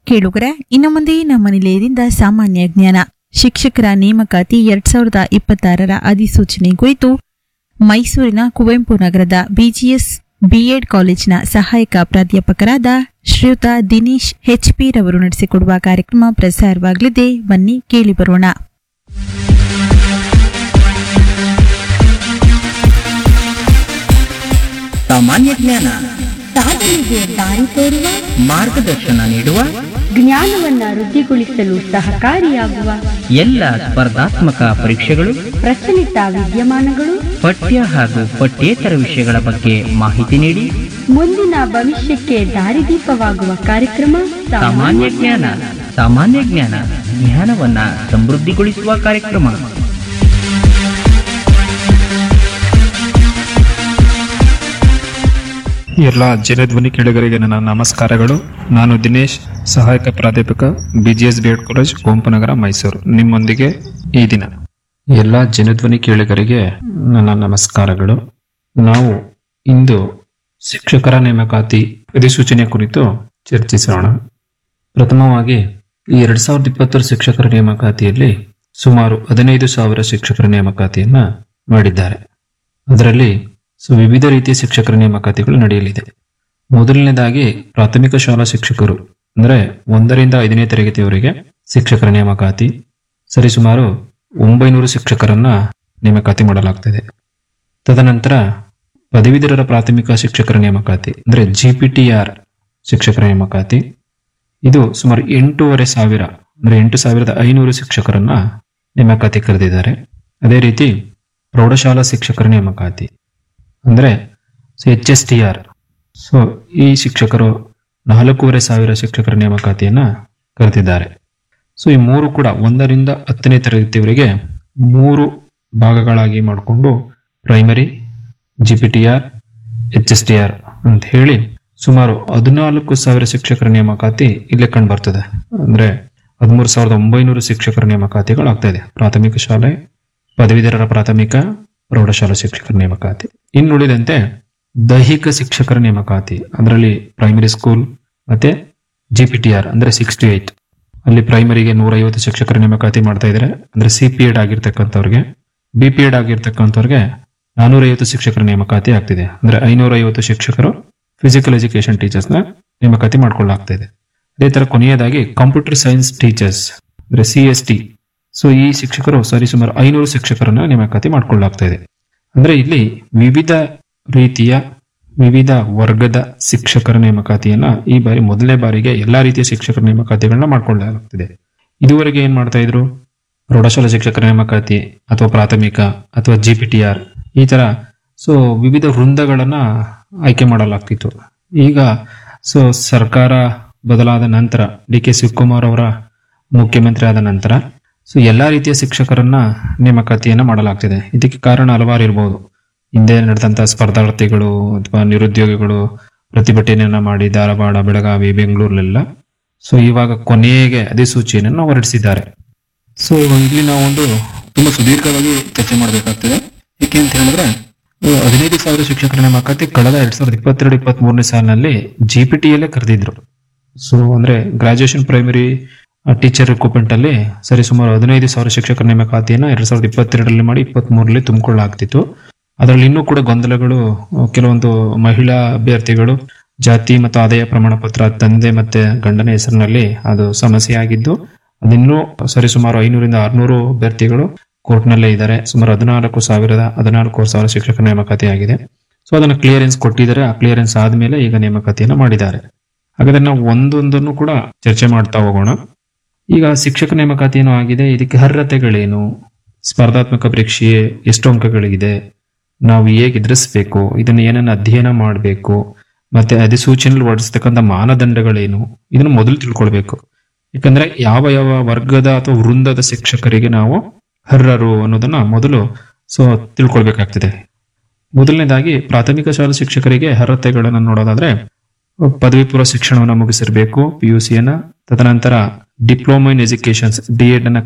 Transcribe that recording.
ಕೇಳುಗರೆ ಇನ್ನು ಮುಂದೆ ನಮ್ಮ ನಿಲಯದಿಂದ ಸಾಮಾನ್ಯ ಜ್ಞಾನ ಶಿಕ್ಷಕರ ನೇಮಕಾತಿ ಎರಡ್ ಸಾವಿರದ ಇಪ್ಪತ್ತಾರರ ಅಧಿಸೂಚನೆ ಕುರಿತು ಮೈಸೂರಿನ ಕುವೆಂಪು ನಗರದ ಬಿಜಿಎಸ್ ಬಿಎಡ್ ಕಾಲೇಜಿನ ಸಹಾಯಕ ಪ್ರಾಧ್ಯಾಪಕರಾದ ಶ್ರೀಯುತ ದಿನೇಶ್ ಎಚ್ಪಿ ರವರು ನಡೆಸಿಕೊಡುವ ಕಾರ್ಯಕ್ರಮ ಪ್ರಸಾರವಾಗಲಿದೆ ಬನ್ನಿ ಕೇಳಿ ಬರೋಣ ಸಾಮಾನ್ಯ ಜ್ಞಾನ ಸಾಧನೆಗೆ ದಾರಿ ತೋರುವ ಮಾರ್ಗದರ್ಶನ ನೀಡುವ ಜ್ಞಾನವನ್ನ ವೃದ್ಧಿಗೊಳಿಸಲು ಸಹಕಾರಿಯಾಗುವ ಎಲ್ಲ ಸ್ಪರ್ಧಾತ್ಮಕ ಪರೀಕ್ಷೆಗಳು ಪ್ರಚಲಿತ ವಿದ್ಯಮಾನಗಳು ಪಠ್ಯ ಹಾಗೂ ಪಠ್ಯೇತರ ವಿಷಯಗಳ ಬಗ್ಗೆ ಮಾಹಿತಿ ನೀಡಿ ಮುಂದಿನ ಭವಿಷ್ಯಕ್ಕೆ ದಾರಿದೀಪವಾಗುವ ಕಾರ್ಯಕ್ರಮ ಸಾಮಾನ್ಯ ಜ್ಞಾನ ಸಾಮಾನ್ಯ ಜ್ಞಾನ ಜ್ಞಾನವನ್ನ ಸಮೃದ್ಧಿಗೊಳಿಸುವ ಕಾರ್ಯಕ್ರಮ ಎಲ್ಲ ಜನಧ್ವನಿ ಕೇಳುಗರಿಗೆ ನನ್ನ ನಮಸ್ಕಾರಗಳು ನಾನು ದಿನೇಶ್ ಸಹಾಯಕ ಪ್ರಾಧ್ಯಾಪಕ BGS B Ed college Kuvempunagar Mysuru ನಿಮ್ಮೊಂದಿಗೆ ಈ ದಿನ ಎಲ್ಲ ಜನಧ್ವನಿ ಕೇಳುಗರಿಗೆ ನನ್ನ ನಮಸ್ಕಾರಗಳು ನಾವು ಇಂದು ಶಿಕ್ಷಕರ ನೇಮಕಾತಿ ಅಧಿಸೂಚನೆ ಕುರಿತು ಚರ್ಚಿಸೋಣ ಪ್ರಥಮವಾಗಿ ಈ ಎರಡ್ ಸಾವಿರದ ಇಪ್ಪತ್ತರ ಶಿಕ್ಷಕರ ನೇಮಕಾತಿಯಲ್ಲಿ ಸುಮಾರು ಹದಿನೈದು ಸಾವಿರ ಶಿಕ್ಷಕರ ನೇಮಕಾತಿಯನ್ನ ಮಾಡಿದ್ದಾರೆ ಅದರಲ್ಲಿ ಸೊ ವಿವಿಧ ರೀತಿಯ ಶಿಕ್ಷಕರ ನೇಮಕಾತಿಗಳು ನಡೆಯಲಿದೆ ಮೊದಲನೇದಾಗಿ ಪ್ರಾಥಮಿಕ ಶಾಲಾ ಶಿಕ್ಷಕರು ಅಂದ್ರೆ ಒಂದರಿಂದ ಐದನೇ ತರಗತಿಯವರೆಗೆ ಶಿಕ್ಷಕರ ನೇಮಕಾತಿ ಸರಿಸುಮಾರು ಒಂಬೈನೂರು ಶಿಕ್ಷಕರನ್ನ ನೇಮಕಾತಿ ಮಾಡಲಾಗ್ತದೆ ತದನಂತರ ಪದವೀಧರರ ಪ್ರಾಥಮಿಕ ಶಿಕ್ಷಕರ ನೇಮಕಾತಿ ಅಂದ್ರೆ ಜಿ ಪಿ ಟಿ ಆರ್ ಶಿಕ್ಷಕರ ನೇಮಕಾತಿ ಇದು ಸುಮಾರು ಎಂಟೂವರೆ ಸಾವಿರ ಅಂದ್ರೆ ಎಂಟು ಸಾವಿರದ ಐನೂರು ಶಿಕ್ಷಕರನ್ನ ನೇಮಕಾತಿ ಕರೆದಿದ್ದಾರೆ ಅದೇ ರೀತಿ ಪ್ರೌಢಶಾಲಾ ಶಿಕ್ಷಕರ ನೇಮಕಾತಿ ಅಂದ್ರೆ H S T R so ಈ ಶಿಕ್ಷಕರು ನಾಲ್ಕೂವರೆ ಸಾವಿರ ಶಿಕ್ಷಕರ ನೇಮಕಾತಿಯನ್ನ ಕರೆದಿದ್ದಾರೆ ಸೊ ಈ ಮೂರು ಕೂಡ ಒಂದರಿಂದ ಹತ್ತನೇ ತರಗತಿಯವರೆಗೆ ಮೂರು ಭಾಗಗಳಾಗಿ ಮಾಡಿಕೊಂಡು primary G P T R H S T R ಅಂತ ಹೇಳಿ ಸುಮಾರು ಹದಿನಾಲ್ಕು ಸಾವಿರ ಶಿಕ್ಷಕರ ನೇಮಕಾತಿ ಇಲ್ಲೇ ಕಂಡು ಬರ್ತದೆ ಅಂದ್ರೆ ಹದಿಮೂರು ಸಾವಿರದ ಒಂಬೈನೂರು ಶಿಕ್ಷಕರ ನೇಮಕಾತಿಗಳು ಆಗ್ತಾ ಇದೆ ಪ್ರಾಥಮಿಕ ಶಾಲೆ ಪದವೀಧರರ ಪ್ರಾಥಮಿಕ ಪ್ರೌಢಶಾಲಾ ಶಿಕ್ಷಕರ ನೇಮಕಾತಿ ಇನ್ನುಳಿದಂತೆ ದೈಹಿಕ ಶಿಕ್ಷಕರ ನೇಮಕಾತಿ ಅದರಲ್ಲಿ ಪ್ರೈಮರಿ ಸ್ಕೂಲ್ ಮತ್ತೆ ಜಿ ಪಿ ಟಿ ಆರ್ ಅಂದ್ರೆ ಸಿಕ್ಸ್ಟಿ ಏಟ್ ಅಲ್ಲಿ ಪ್ರೈಮರಿಗೆ ನೂರೈವತ್ತು ಶಿಕ್ಷಕರ ನೇಮಕಾತಿ ಮಾಡ್ತಾ ಇದ್ದಾರೆ ಅಂದ್ರೆ ಸಿ ಪಿ ಎಡ್ ಆಗಿರ್ತಕ್ಕಂಥವ್ರಿಗೆ ಬಿ ಪಿ ಎಡ್ ಆಗಿರ್ತಕ್ಕಂಥವ್ರಿಗೆ ನಾನೂರೈವತ್ತು ಶಿಕ್ಷಕರ ನೇಮಕಾತಿ ಆಗ್ತಿದೆ ಅಂದ್ರೆ ಐನೂರೈವತ್ತು ಶಿಕ್ಷಕರು ಫಿಸಿಕಲ್ ಎಜುಕೇಶನ್ ಟೀಚರ್ಸ್ ನ ನೇಮಕಾತಿ ಮಾಡ್ಕೊಳ್ಳಾಗ್ತಾ ಇದೆ ಅದೇ ತರ ಕೊನೆಯದಾಗಿ ಕಂಪ್ಯೂಟರ್ ಸೈನ್ಸ್ ಟೀಚರ್ಸ್ ಅಂದ್ರೆ ಸಿ ಎಸ್ ಟಿ ಸೊ ಈ ಶಿಕ್ಷಕರು ಸರಿಸುಮಾರು ಐನೂರು ಶಿಕ್ಷಕರನ್ನ ನೇಮಕಾತಿ ಮಾಡ್ಕೊಳ್ಳಾಗ್ತಾ ಇದೆ ಅಂದ್ರೆ ಇಲ್ಲಿ ವಿವಿಧ ರೀತಿಯ ವಿವಿಧ ವರ್ಗದ ಶಿಕ್ಷಕರ ನೇಮಕಾತಿಯನ್ನ ಈ ಬಾರಿ ಮೊದಲನೇ ಬಾರಿಗೆ ಎಲ್ಲಾ ರೀತಿಯ ಶಿಕ್ಷಕರ ನೇಮಕಾತಿಗಳನ್ನ ಮಾಡ್ಕೊಳ್ಳಲಾಗ್ತಿದೆ ಇದುವರೆಗೆ ಏನ್ ಮಾಡ್ತಾ ಇದ್ರು ಪ್ರೌಢಶಾಲಾ ಶಿಕ್ಷಕರ ನೇಮಕಾತಿ ಅಥವಾ ಪ್ರಾಥಮಿಕ ಅಥವಾ ಜಿ ಪಿ ಟಿ ಆರ್ ಈ ತರ ಸೊ ವಿವಿಧ ವೃಂದಗಳನ್ನ ಆಯ್ಕೆ ಮಾಡಲಾಗ್ತಿತ್ತು ಈಗ ಸೊ ಸರ್ಕಾರ ಬದಲಾದ ನಂತರ ಡಿ ಕೆ ಶಿವಕುಮಾರ್ ಅವರ ಮುಖ್ಯಮಂತ್ರಿ ಆದ ನಂತರ ಸೊ ಎಲ್ಲಾ ರೀತಿಯ ಶಿಕ್ಷಕರನ್ನ ನೇಮಕಾತಿಯನ್ನ ಮಾಡಲಾಗ್ತಿದೆ ಇದಕ್ಕೆ ಕಾರಣ ಹಲವಾರು ಇರಬಹುದು ಹಿಂದೆ ನಡೆದಂತಹ ಸ್ಪರ್ಧಾರ್ಥಿಗಳು ಅಥವಾ ನಿರುದ್ಯೋಗಿಗಳು ಪ್ರತಿಭಟನೆಯನ್ನ ಮಾಡಿ ಧಾರವಾಡ ಬೆಳಗಾವಿ ಬೆಂಗಳೂರಲ್ಲೆಲ್ಲ ಸೊ ಇವಾಗ ಕೊನೆಗೆ ಅಧಿಸೂಚನೆಯನ್ನು ಹೊರಡಿಸಿದ್ದಾರೆ ಸೊ ಇಲ್ಲಿ ನಾವು ಒಂದು ತುಂಬಾ ಸುದೀರ್ಘವಾಗಿ ಚರ್ಚೆ ಮಾಡಬೇಕಾಗ್ತದೆ ಏಕೆ ಅಂತ ಹೇಳಿದ್ರೆ ಆ, ಹದಿನೈದು ಸಾವಿರ ಶಿಕ್ಷಕರ ನೇಮಕಾತಿ ಕಳೆದ ಎರಡ್ ಸಾವಿರದ ಇಪ್ಪತ್ತೆರಡು ಇಪ್ಪತ್ತ್ ಮೂರನೇ ಸಾಲಿನಲ್ಲಿ ಜಿ ಪಿ ಟಿಯಲ್ಲೇ ಕರೆದಿದ್ರು ಸೊ ಅಂದ್ರೆ ಗ್ರಾಜುಯೇಷನ್ ಪ್ರೈಮರಿ ಟೀಚರ್ ರಿಕ್ರೂಟ್ಮೆಂಟ್ ಅಲ್ಲಿ ಸರಿ ಸುಮಾರು ಹದಿನೈದು ಸಾವಿರ ಶಿಕ್ಷಕರ ನೇಮಕಾತಿಯನ್ನ ಎರಡ್ ಸಾವಿರದ ಇಪ್ಪತ್ತೆರಡರಲ್ಲಿ ಮಾಡಿ ಇಪ್ಪತ್ತ್ ಮೂರರಲ್ಲಿ ತುಂಬಿಕೊಳ್ಳಲಾಗ್ತಿತ್ತು ಅದರಲ್ಲಿ ಇನ್ನೂ ಕೂಡ ಗೊಂದಲಗಳು ಆ, ಕೆಲವೊಂದು ಮಹಿಳಾ ಅಭ್ಯರ್ಥಿಗಳು ಜಾತಿ ಮತ್ತು ಆದಾಯ ಪ್ರಮಾಣ ಪತ್ರ ತಂದೆ ಮತ್ತೆ ಗಂಡನ ಹೆಸರಿನಲ್ಲಿ ಅದು ಸಮಸ್ಯೆ ಆಗಿದ್ದು ಅದಿನ್ನೂ ಸರಿಸುಮಾರು ಐನೂರಿಂದ ಆರ್ನೂರು ಅಭ್ಯರ್ಥಿಗಳು ಕೋರ್ಟ್ನಲ್ಲೇ ಇದ್ದಾರೆ ಸುಮಾರು ಹದಿನಾಲ್ಕು ಸಾವಿರದ ಹದಿನಾಲ್ಕು ಸಾವಿರ ಶಿಕ್ಷಕರ ನೇಮಕಾತಿ ಆಗಿದೆ ಸೊ ಅದನ್ನ ಕ್ಲಿಯರೆನ್ಸ್ ಕೊಟ್ಟಿದ್ದಾರೆ ಆ ಕ್ಲಿಯರೆನ್ಸ್ ಆದ್ಮೇಲೆ ಈಗ ನೇಮಕಾತಿಯನ್ನು ಮಾಡಿದ್ದಾರೆ ಹಾಗಾದ್ರೆ ನಾವು ಒಂದೊಂದನ್ನು ಕೂಡ ಚರ್ಚೆ ಮಾಡ್ತಾ ಹೋಗೋಣ ಈಗ ಶಿಕ್ಷಕ ನೇಮಕಾತಿ ಏನೋ ಆಗಿದೆ ಇದಕ್ಕೆ ಅರ್ಹತೆಗಳೇನು ಸ್ಪರ್ಧಾತ್ಮಕ ಪರೀಕ್ಷೆ ಎಷ್ಟು ಅಂಕಗಳಿಗಿದೆ ನಾವು ಹೇಗೆ ಎದುರಿಸ್ಬೇಕು ಇದನ್ನ ಏನನ್ನ ಅಧ್ಯಯನ ಮಾಡಬೇಕು ಮತ್ತೆ ಅಧಿಸೂಚನೆಯಲ್ಲಿ ಹೊರಡಿಸ್ತಕ್ಕಂಥ ಮಾನದಂಡಗಳೇನು ಇದನ್ನು ಮೊದಲು ತಿಳ್ಕೊಳ್ಬೇಕು ಯಾಕಂದ್ರೆ ಯಾವ ಯಾವ ವರ್ಗದ ಅಥವಾ ವೃಂದದ ಶಿಕ್ಷಕರಿಗೆ ನಾವು ಅರ್ಹರು ಅನ್ನೋದನ್ನ ಮೊದಲು ಸೊ ತಿಳ್ಕೊಳ್ಬೇಕಾಗ್ತದೆ ಮೊದಲನೇದಾಗಿ ಪ್ರಾಥಮಿಕ ಶಾಲಾ ಶಿಕ್ಷಕರಿಗೆ ಅರ್ಹತೆಗಳನ್ನು ನೋಡೋದಾದ್ರೆ ಪದವಿ ಪೂರ್ವ ಶಿಕ್ಷಣವನ್ನು ಮುಗಿಸಿರ್ಬೇಕು ಪಿ ಯು ಸಿಯನ್ನ ತದನಂತರ diploma in educations D Ed ಅನ್ನ